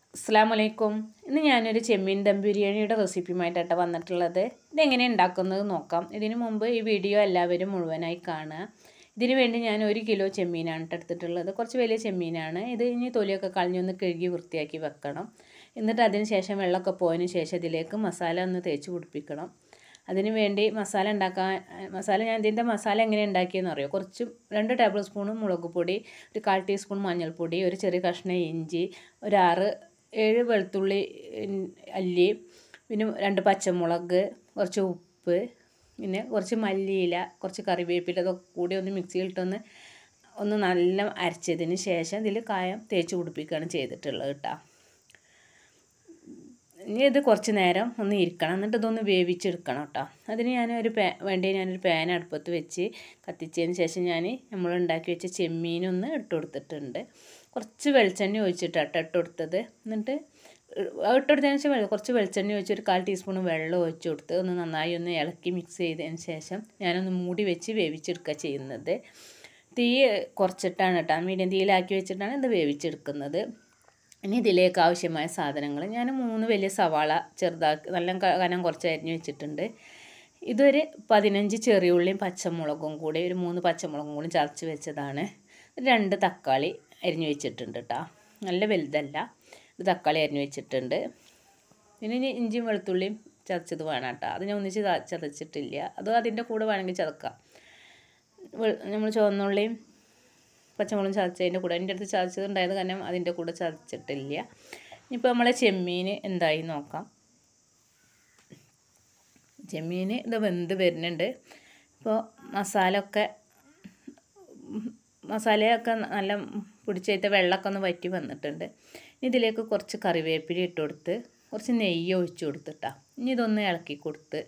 അസ്സാം വലൈക്കും ഇന്ന് ഞാനൊരു ചെമ്മീൻ ദം ബിരിയാണിയുടെ റെസിപ്പിയുമായിട്ടാണ് വന്നിട്ടുള്ളത് ഇതെങ്ങനെയാണ് ഉണ്ടാക്കുന്നത് നോക്കാം ഇതിനു മുമ്പ് ഈ വീഡിയോ എല്ലാവരും മുഴുവനായി കാണുക ഇതിനു വേണ്ടി ഞാൻ ഒരു കിലോ ചെമ്മീനാണ് ട്ടോ എടുത്തിട്ടുള്ളത് കുറച്ച് വലിയ ചെമ്മീനാണ് ഇത് ഇനി തൊലിയൊക്കെ കളഞ്ഞൊന്ന് കഴുകി വൃത്തിയാക്കി വെക്കണം എന്നിട്ട് അതിന് ശേഷം വെള്ളമൊക്കെ പോയതിന് ശേഷം ഇതിലേക്ക് മസാല ഒന്ന് തേച്ച് പിടിപ്പിക്കണം അതിന് വേണ്ടി മസാല ഉണ്ടാക്കാൻ മസാല ഞാൻ ഇതിൻ്റെ മസാല എങ്ങനെ ഉണ്ടാക്കിയെന്ന് അറിയോ കുറച്ച് രണ്ട് ടേബിൾ സ്പൂൺ മുളക് പൊടി ഒരു കാൽ ടീസ്പൂൺ മഞ്ഞൾപ്പൊടി ഒരു ചെറിയ കഷ്ണം ഇഞ്ചി ഒരു ആറ് ഏഴ് വെളുത്തുള്ളി അല്ലി പിന്നെ രണ്ട് പച്ചമുളക് കുറച്ച് ഉപ്പ് പിന്നെ കുറച്ച് മല്ലിയില കുറച്ച് കറിവേപ്പില ഇതൊക്കെ കൂടി ഒന്ന് മിക്സിയിലിട്ടൊന്ന് ഒന്ന് നല്ല അരച്ചതിന് ശേഷം ഇതിൽ കായം തേച്ച് പിടിപ്പിക്കുകയാണ് ചെയ്തിട്ടുള്ളത് കേട്ടോ ഇനി ഇത് കുറച്ച് നേരം ഒന്ന് ഇരിക്കണം എന്നിട്ട് ഇതൊന്ന് വേവിച്ചെടുക്കണം കേട്ടോ അതിന് ഞാൻ ഒരു പാ വേണ്ടി ഞാനൊരു പാൻ അടുപ്പത്ത് വെച്ച് കത്തിച്ചതിന് ശേഷം ഞാൻ നമ്മൾ ഉണ്ടാക്കി വെച്ച ചെമ്മീനൊന്ന് ഇട്ട് കൊടുത്തിട്ടുണ്ട് കുറച്ച് വെളിച്ചെണ്ണ ഒഴിച്ചിട്ടാട്ടോ ഇട്ട് കൊടുത്തത് എന്നിട്ട് ഇട്ട് കൊടുത്തതിന് ശേഷം കുറച്ച് വെളിച്ചെണ്ണ ഒഴിച്ച് ഒരു കാൽ ടീസ്പൂൺ വെള്ളം ഒഴിച്ച് കൊടുത്ത് ഒന്ന് നന്നായി ഒന്ന് ഇളക്കി മിക്സ് ചെയ്തതിന് ശേഷം ഞാനൊന്ന് മൂടി വെച്ച് വേവിച്ചെടുക്കുക ചെയ്യുന്നത് തീ കുറച്ചിട്ടാണ് കേട്ടോ മീഡിയം തീയിലാക്കി വെച്ചിട്ടാണ് ഇത് വേവിച്ചെടുക്കുന്നത് ഇനി ഇതിലേക്ക് ആവശ്യമായ സാധനങ്ങൾ ഞാൻ മൂന്ന് വലിയ സവാള ചെറുതാക്കി നല്ല കനം കുറച്ച് അരിഞ്ഞ് വെച്ചിട്ടുണ്ട് ഇതൊരു പതിനഞ്ച് ചെറിയുള്ളിയും പച്ചമുളകും കൂടി ഒരു മൂന്ന് പച്ചമുളകും കൂടി ചതച്ച് വെച്ചതാണ് രണ്ട് തക്കാളി അരിഞ്ഞ് വെച്ചിട്ടുണ്ട് കേട്ടോ നല്ല വലുതല്ല ഒരു തക്കാളി അരിഞ്ഞ് വെച്ചിട്ടുണ്ട് പിന്നെ ഇനി ഇഞ്ചിയും വെളുത്തുള്ളിയും ചതച്ചത് വേണം കേട്ടോ അത് ഞാൻ ഒന്നിച്ച് ചതച്ചിട്ടില്ല അത് അതിൻ്റെ കൂടെ വേണമെങ്കിൽ ചതക്കാം നമ്മൾ ചുവന്നുള്ളിയും പച്ചമുളകും ചതച്ചതിൻ്റെ കൂടെ എൻ്റെ അടുത്ത് ചതച്ചതുണ്ടായത് കാരണം അതിൻ്റെ കൂടെ ചതച്ചിട്ടില്ല ഇനിയിപ്പോൾ നമ്മളെ ചെമ്മീൻ എന്തായി നോക്കാം ചെമ്മീൻ ഇത് വെന്ത് വരുന്നുണ്ട് ഇപ്പോൾ മസാല ഒക്കെ മസാലയൊക്കെ നല്ല പിടിച്ചേത്ത വെള്ളമൊക്കെ ഒന്ന് വറ്റി വന്നിട്ടുണ്ട് ഇതിലേക്ക് കുറച്ച് കറിവേപ്പില ഇട്ട് കൊടുത്ത് കുറച്ച് നെയ്യ് ഒഴിച്ച് കൊടുത്തിട്ടാ ഇനി ഇതൊന്ന് ഇളക്കി കൊടുത്ത്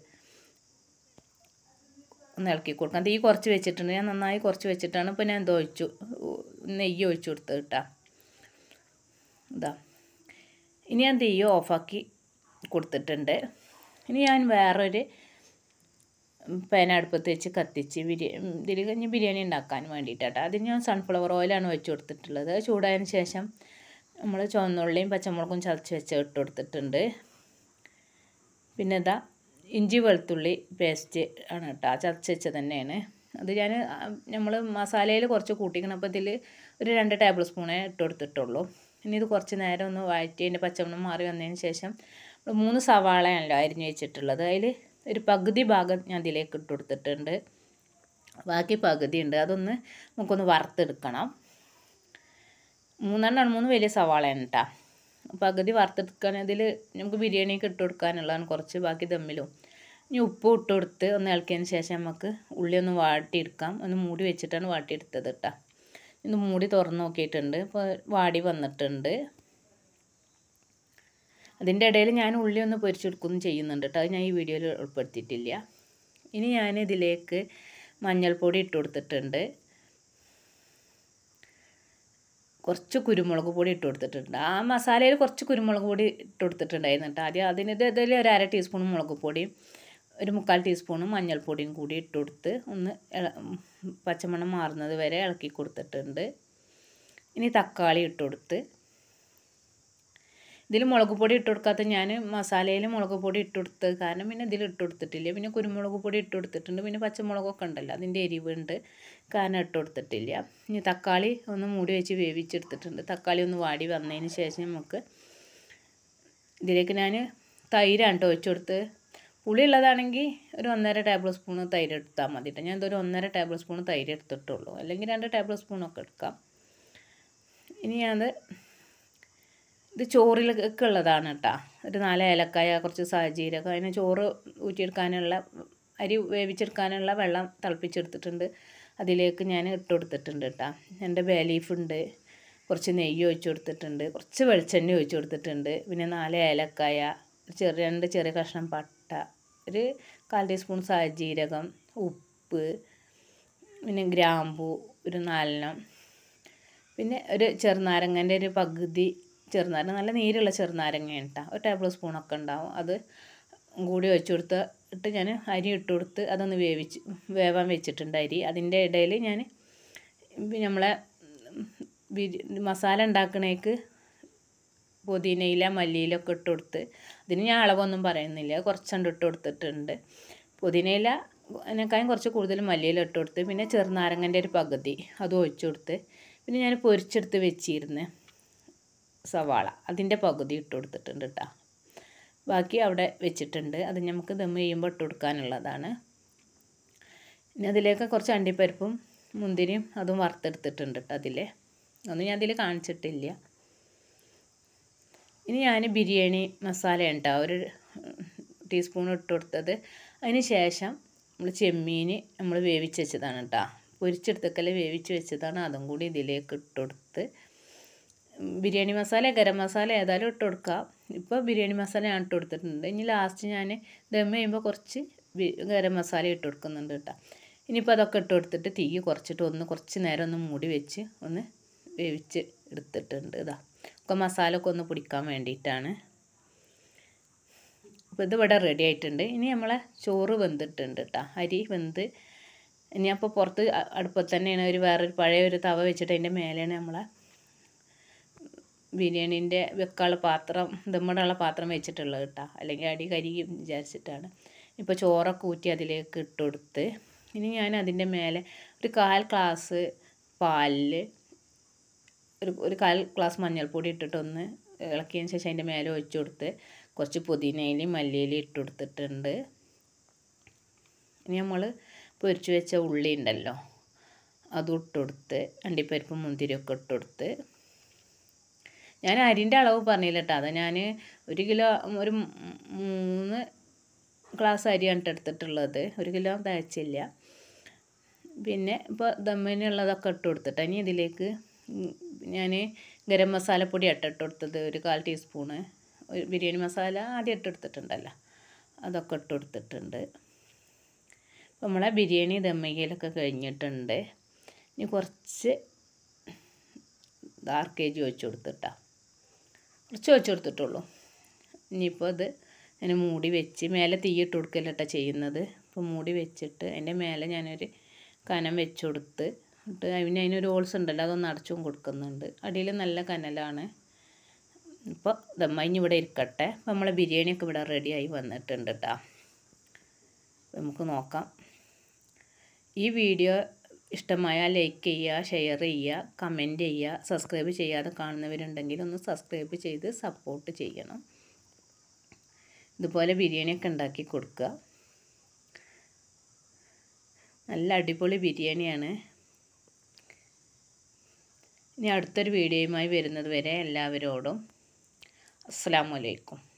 ഒന്ന് ഇളക്കി കൊടുക്കാം തീ കുറച്ച് വെച്ചിട്ടുണ്ട് ഞാൻ നന്നായി കുറച്ച് വെച്ചിട്ടാണ് ഇപ്പോൾ ഞാൻ ഇത് ഒഴിച്ചു നെയ്യ് ഒഴിച്ചു കൊടുത്തത് കേട്ടോ ഇതാ ഇനി ഞാൻ തീ ഓഫാക്കി കൊടുത്തിട്ടുണ്ട് ഇനി ഞാൻ വേറൊരു പാൻ അടുപ്പത്ത് വെച്ച് കത്തിച്ച് ബിരിയാണി ഇതിൽ കഴിഞ്ഞ് ബിരിയാണി ഉണ്ടാക്കാൻ വേണ്ടിയിട്ടാട്ടോ അതിന് ഞാൻ സൺഫ്ലവർ ഓയിലാണ് വെച്ച് കൊടുത്തിട്ടുള്ളത് ചൂടായതിന് ശേഷം നമ്മൾ ചുവന്നുള്ളിയും പച്ചമുളകും ചതച്ച് വെച്ച് ഇട്ട് കൊടുത്തിട്ടുണ്ട് പിന്നെ ഇതാ ഇഞ്ചി വെളുത്തുള്ളി പേസ്റ്റ് ആണ് കേട്ടോ ചതച്ച് വെച്ചത് തന്നെയാണ് അത് ഞാൻ നമ്മൾ മസാലയിൽ കുറച്ച് കൂട്ടിക്കണം അപ്പോൾ ഇതിൽ ഒരു രണ്ട് ടേബിൾ സ്പൂണേ ഇട്ട് കൊടുത്തിട്ടുള്ളൂ ഇനി ഇത് കുറച്ച് നേരം ഒന്ന് വഴറ്റി അതിൻ്റെ പച്ചമണം മാറി വന്നതിന് ശേഷം മൂന്ന് സവാളയാണല്ലോ അരിഞ്ഞ് വെച്ചിട്ടുള്ളത് അതിൽ ഒരു പകുതി ഭാഗം ഞാൻ ഇതിലേക്ക് ഇട്ട് കൊടുത്തിട്ടുണ്ട് ബാക്കി പകുതി ഉണ്ട് അതൊന്ന് നമുക്കൊന്ന് വറുത്തെടുക്കണം മൂന്നെണ്ണമാണ് മൂന്ന് വലിയ സവാളയാണ് കേട്ടോ പകുതി വറുത്തെടുക്കാൻ ഇതിൽ നമുക്ക് ബിരിയാണിക്ക് ഇട്ട് കൊടുക്കാനുള്ളതാണ് കുറച്ച് ബാക്കി ദമ്മിലും ഇനി ഉപ്പ് ഇട്ട് കൊടുത്ത് ഒന്ന് ഇളക്കിയതിന് ശേഷം നമുക്ക് ഉള്ളി ഒന്ന് വാട്ടിയെടുക്കാം ഒന്ന് മൂടി വെച്ചിട്ടാണ് വാട്ടിയെടുത്തത് കേട്ടോ ഇത് മൂടി തുറന്ന് നോക്കിയിട്ടുണ്ട് ഇപ്പോൾ വാടി വന്നിട്ടുണ്ട് അതിൻ്റെ ഇടയിൽ ഞാൻ ഉള്ളി ഒന്ന് പൊരിച്ചെടുക്കുകയും ചെയ്യുന്നുണ്ട് കേട്ടോ അത് ഞാൻ ഈ വീഡിയോയിൽ ഉൾപ്പെടുത്തിയിട്ടില്ല ഇനി ഞാൻ ഇതിലേക്ക് മഞ്ഞൾപ്പൊടി ഇട്ട് കൊടുത്തിട്ടുണ്ട് കുറച്ച് കുരുമുളക് പൊടി ഇട്ട് കൊടുത്തിട്ടുണ്ട് ആ മസാലയിൽ കുറച്ച് കുരുമുളക് പൊടി ഇട്ട് കൊടുത്തിട്ടുണ്ടായിരുന്നു കേട്ടോ ആദ്യം അതിന് ഇതിൽ ഒരു അര ടീസ്പൂൺ മുളക് പൊടിയും ഒരു മുക്കാൽ ടീസ്പൂണും മഞ്ഞൾപ്പൊടിയും കൂടി ഇട്ട് കൊടുത്ത് ഒന്ന് പച്ചമണം മാറുന്നത് വരെ ഇളക്കി കൊടുത്തിട്ടുണ്ട് ഇനി തക്കാളി ഇട്ട് കൊടുത്ത് ഇതിൽ മുളക് പൊടി ഇട്ട് കൊടുക്കാത്ത ഞാൻ മസാലയിൽ മുളക് പൊടി ഇട്ട് കൊടുത്ത് കാരണം പിന്നെ ഇതിൽ ഇട്ട് കൊടുത്തിട്ടില്ല പിന്നെ കുരുമുളക് പൊടി ഇട്ട് കൊടുത്തിട്ടുണ്ട് പിന്നെ പച്ചമുളകൊക്കെ ഉണ്ടല്ലോ അതിൻ്റെ എരിവുണ്ട് കാരണം ഇട്ട് കൊടുത്തിട്ടില്ല ഇനി തക്കാളി ഒന്ന് മൂടി വെച്ച് വേവിച്ചെടുത്തിട്ടുണ്ട് തക്കാളി ഒന്ന് വാടി വന്നതിന് ശേഷം നമുക്ക് ഇതിലേക്ക് ഞാൻ തൈരാണ് കേട്ടോ ഒഴിച്ചു കൊടുത്ത് പുളി ഉള്ളതാണെങ്കിൽ ഒരു ഒന്നര ടേബിൾ സ്പൂൺ തൈര് എടുത്താൽ മതി കേട്ടോ ഞാൻ ഇതൊരു ഒന്നര ടേബിൾ സ്പൂൺ തൈര് എടുത്തിട്ടുള്ളൂ അല്ലെങ്കിൽ രണ്ട് ടേബിൾ സ്പൂണൊക്കെ എടുക്കാം ഇനി ഞാനത് ഇത് ചോറിലൊക്കെ ഉള്ളതാണ് കേട്ടോ ഒരു നാല് ഏലക്കായ കുറച്ച് സാജീരകം അതിന് ചോറ് ഊറ്റിയെടുക്കാനുള്ള അരി വേവിച്ചെടുക്കാനുള്ള വെള്ളം തിളപ്പിച്ചെടുത്തിട്ടുണ്ട് അതിലേക്ക് ഞാൻ ഇട്ട് കൊടുത്തിട്ടുണ്ട് കേട്ടോ എൻ്റെ ബേ ലീഫ് ഉണ്ട് കുറച്ച് നെയ്യ് ഒഴിച്ച് കൊടുത്തിട്ടുണ്ട് കുറച്ച് വെളിച്ചെണ്ണ ഒഴിച്ച് കൊടുത്തിട്ടുണ്ട് പിന്നെ നാല് ഏലക്കായ ചെറിയ രണ്ട് ചെറിയ കഷ്ണം പട്ട ഒരു കാൽ ടീസ്പൂൺ സാജീരകം ഉപ്പ് പിന്നെ ഗ്രാമ്പു ഒരു നാലെണ്ണം പിന്നെ ഒരു ചെറുനാരങ്ങൻ്റെ ഒരു പകുതി ചെറുനാരങ്ങ നല്ല നീരുള്ള ചെറുനാരങ്ങയാണ് കേട്ടോ ഒരു ടേബിൾ സ്പൂണൊക്കെ ഉണ്ടാവും അത് കൂടി ഒഴിച്ച് കൊടുത്ത് ഇട്ട് ഞാൻ അരി ഇട്ട് കൊടുത്ത് അതൊന്ന് വേവിച്ച് വേവാൻ വെച്ചിട്ടുണ്ട് അരി അതിൻ്റെ ഇടയിൽ ഞാൻ നമ്മളെ ബിരി മസാല ഉണ്ടാക്കണേക്ക് പുതിനയില മല്ലിയിലൊക്കെ ഇട്ട് കൊടുത്ത് അതിന് ഞാൻ അളവൊന്നും പറയുന്നില്ല കുറച്ചുണ്ട് ഇട്ട് കൊടുത്തിട്ടുണ്ട് പുതിനയില അതിനേക്കാളും കുറച്ച് കൂടുതൽ മല്ലിയില ഇട്ട് കൊടുത്ത് പിന്നെ ചെറുനാരങ്ങൻ്റെ ഒരു പകുതി അതും ഒഴിച്ചു കൊടുത്ത് പിന്നെ ഞാൻ പൊരിച്ചെടുത്ത് വെച്ചിരുന്ന് സവാള അതിൻ്റെ പകുതി ഇട്ട് കൊടുത്തിട്ടുണ്ട് കേട്ടോ ബാക്കി അവിടെ വെച്ചിട്ടുണ്ട് അത് നമുക്ക് ദം ചെയ്യുമ്പോൾ ഇട്ട് കൊടുക്കാനുള്ളതാണ് ഇനി അതിലേക്ക് കുറച്ച് അണ്ടിപ്പരിപ്പും മുന്തിരിയും അതും വറുത്തെടുത്തിട്ടുണ്ട് കേട്ടോ അതിൽ ഒന്നും ഞാൻ അതിൽ കാണിച്ചിട്ടില്ല ഇനി ഞാൻ ബിരിയാണി മസാല ഉണ്ടോ ഒരു ടീസ്പൂൺ ഇട്ട് കൊടുത്തത് അതിന് ശേഷം നമ്മൾ ചെമ്മീൻ നമ്മൾ വേവിച്ച് വെച്ചതാണ് കേട്ടോ പൊരിച്ചെടുത്തൊക്കെ വേവിച്ച് വെച്ചതാണ് അതും കൂടി ഇതിലേക്ക് ഇട്ട് കൊടുത്ത് ബിരിയാണി മസാല ഗരം മസാല ഏതായാലും ഇട്ട് കൊടുക്കാം ഇപ്പോൾ ബിരിയാണി മസാല ഞാൻ ഇട്ട് കൊടുത്തിട്ടുണ്ട് ഇനി ലാസ്റ്റ് ഞാൻ ദം ചെയ്യുമ്പോൾ കുറച്ച് ഗരം മസാല ഇട്ട് കൊടുക്കുന്നുണ്ട് കേട്ടോ ഇനിയിപ്പോൾ അതൊക്കെ ഇട്ട് കൊടുത്തിട്ട് തീ കുറച്ചിട്ട് ഒന്ന് കുറച്ച് നേരം ഒന്ന് മൂടി വെച്ച് ഒന്ന് വേവിച്ച് എടുത്തിട്ടുണ്ട് ഇതാ ഒക്കെ മസാല ഒക്കെ ഒന്ന് പിടിക്കാൻ വേണ്ടിയിട്ടാണ് അപ്പോൾ ഇത് ഇവിടെ റെഡി ആയിട്ടുണ്ട് ഇനി നമ്മളെ ചോറ് വെന്തിട്ടുണ്ട് കേട്ടോ അരി വെന്ത് ഇനി അപ്പോൾ പുറത്ത് അടുപ്പത്ത് തന്നെയാണ് ഒരു വേറൊരു പഴയ ഒരു തവ വെച്ചിട്ട് അതിൻ്റെ മേലെയാണ് നമ്മളെ ബിരിയാണീൻ്റെ വെക്കാനുള്ള പാത്രം ദമ്മിടാനുള്ള പാത്രം വെച്ചിട്ടുള്ളത് കേട്ടോ അല്ലെങ്കിൽ അടി കരിയും വിചാരിച്ചിട്ടാണ് ഇപ്പോൾ ചോറൊക്കെ ഊറ്റി അതിലേക്ക് ഇട്ട് കൊടുത്ത് ഇനി ഞാൻ അതിൻ്റെ മേലെ ഒരു കാൽ ഗ്ലാസ് പാലിൽ ഒരു ഒരു കാൽ ഗ്ലാസ് മഞ്ഞൾപ്പൊടി ഇട്ടിട്ടൊന്ന് ഇളക്കിയതിന് ശേഷം അതിൻ്റെ മേലെ ഒഴിച്ചു കൊടുത്ത് കുറച്ച് പുതിനയിലും മല്ലിയിലും ഇട്ട് കൊടുത്തിട്ടുണ്ട് ഇനി നമ്മൾ പൊരിച്ച് വെച്ച ഉള്ളി ഉണ്ടല്ലോ അതും ഇട്ട് കൊടുത്ത് അണ്ടിപ്പരിപ്പും മുന്തിരിയൊക്കെ ഇട്ട് കൊടുത്ത് ഞാൻ അരിൻ്റെ അളവ് പറഞ്ഞില്ല കേട്ടോ അത് ഞാൻ ഒരു കിലോ ഒരു മൂന്ന് ഗ്ലാസ് അരിയാണ് എടുത്തിട്ടുള്ളത് ഒരു കിലോ തികച്ചില്ല പിന്നെ ഇപ്പോൾ ദമ്മിനുള്ളതൊക്കെ ഇട്ട് കൊടുത്തിട്ട് ഇനി ഇതിലേക്ക് ഞാൻ ഗരം മസാലപ്പൊടി ഇട്ട് ഇട്ട് കൊടുത്തത് ഒരു കാൽ ടീസ്പൂണ് ഒരു ബിരിയാണി മസാല ആദ്യം ഇട്ട് കൊടുത്തിട്ടുണ്ടല്ലോ അതൊക്കെ ഇട്ട് കൊടുത്തിട്ടുണ്ട് അപ്പോൾ നമ്മളെ ബിരിയാണി ദമ്മയ്ക്കലൊക്കെ കഴിഞ്ഞിട്ടുണ്ട് ഇനി കുറച്ച് ആർ കെ ജി ഒഴിച്ച് കൊടുത്തിട്ടാ കുറച്ച് ഒഴിച്ച് കൊടുത്തിട്ടുള്ളൂ ഇനിയിപ്പോൾ ഇത് ഞാൻ മൂടി വെച്ച് മേലെ തീയിട്ട് കൊടുക്കലട്ട ചെയ്യുന്നത് അപ്പോൾ മൂടി വെച്ചിട്ട് അതിൻ്റെ മേലെ ഞാനൊരു കനം വെച്ച് കൊടുത്ത് എന്നിട്ട് അതിന് അതിനൊരു ഹോൾസ് ഉണ്ടല്ലോ അതൊന്ന് അടച്ചും കൊടുക്കുന്നുണ്ട് അടിയിൽ നല്ല കനലാണ് ഇപ്പോൾ ദമ്മഞ്ഞ് ഇവിടെ ഇരിക്കട്ടെ അപ്പോൾ നമ്മളെ ബിരിയാണിയൊക്കെ ഇവിടെ റെഡിയായി വന്നിട്ടുണ്ട് കേട്ടോ നമുക്ക് നോക്കാം ഈ വീഡിയോ ഇഷ്ടമായാൽ ലൈക്ക് ചെയ്യുക ഷെയർ ചെയ്യുക കമൻറ്റ് ചെയ്യുക സബ്സ്ക്രൈബ് ചെയ്യാതെ കാണുന്നവരുണ്ടെങ്കിൽ ഒന്ന് സബ്സ്ക്രൈബ് ചെയ്ത് സപ്പോർട്ട് ചെയ്യണം ഇതുപോലെ ബിരിയാണിയൊക്കെ ഉണ്ടാക്കി കൊടുക്കുക നല്ല അടിപൊളി ബിരിയാണിയാണ് ഇനി അടുത്തൊരു വീഡിയോയുമായി വരുന്നത് വരെ എല്ലാവരോടും അസ്സാം വലൈക്കും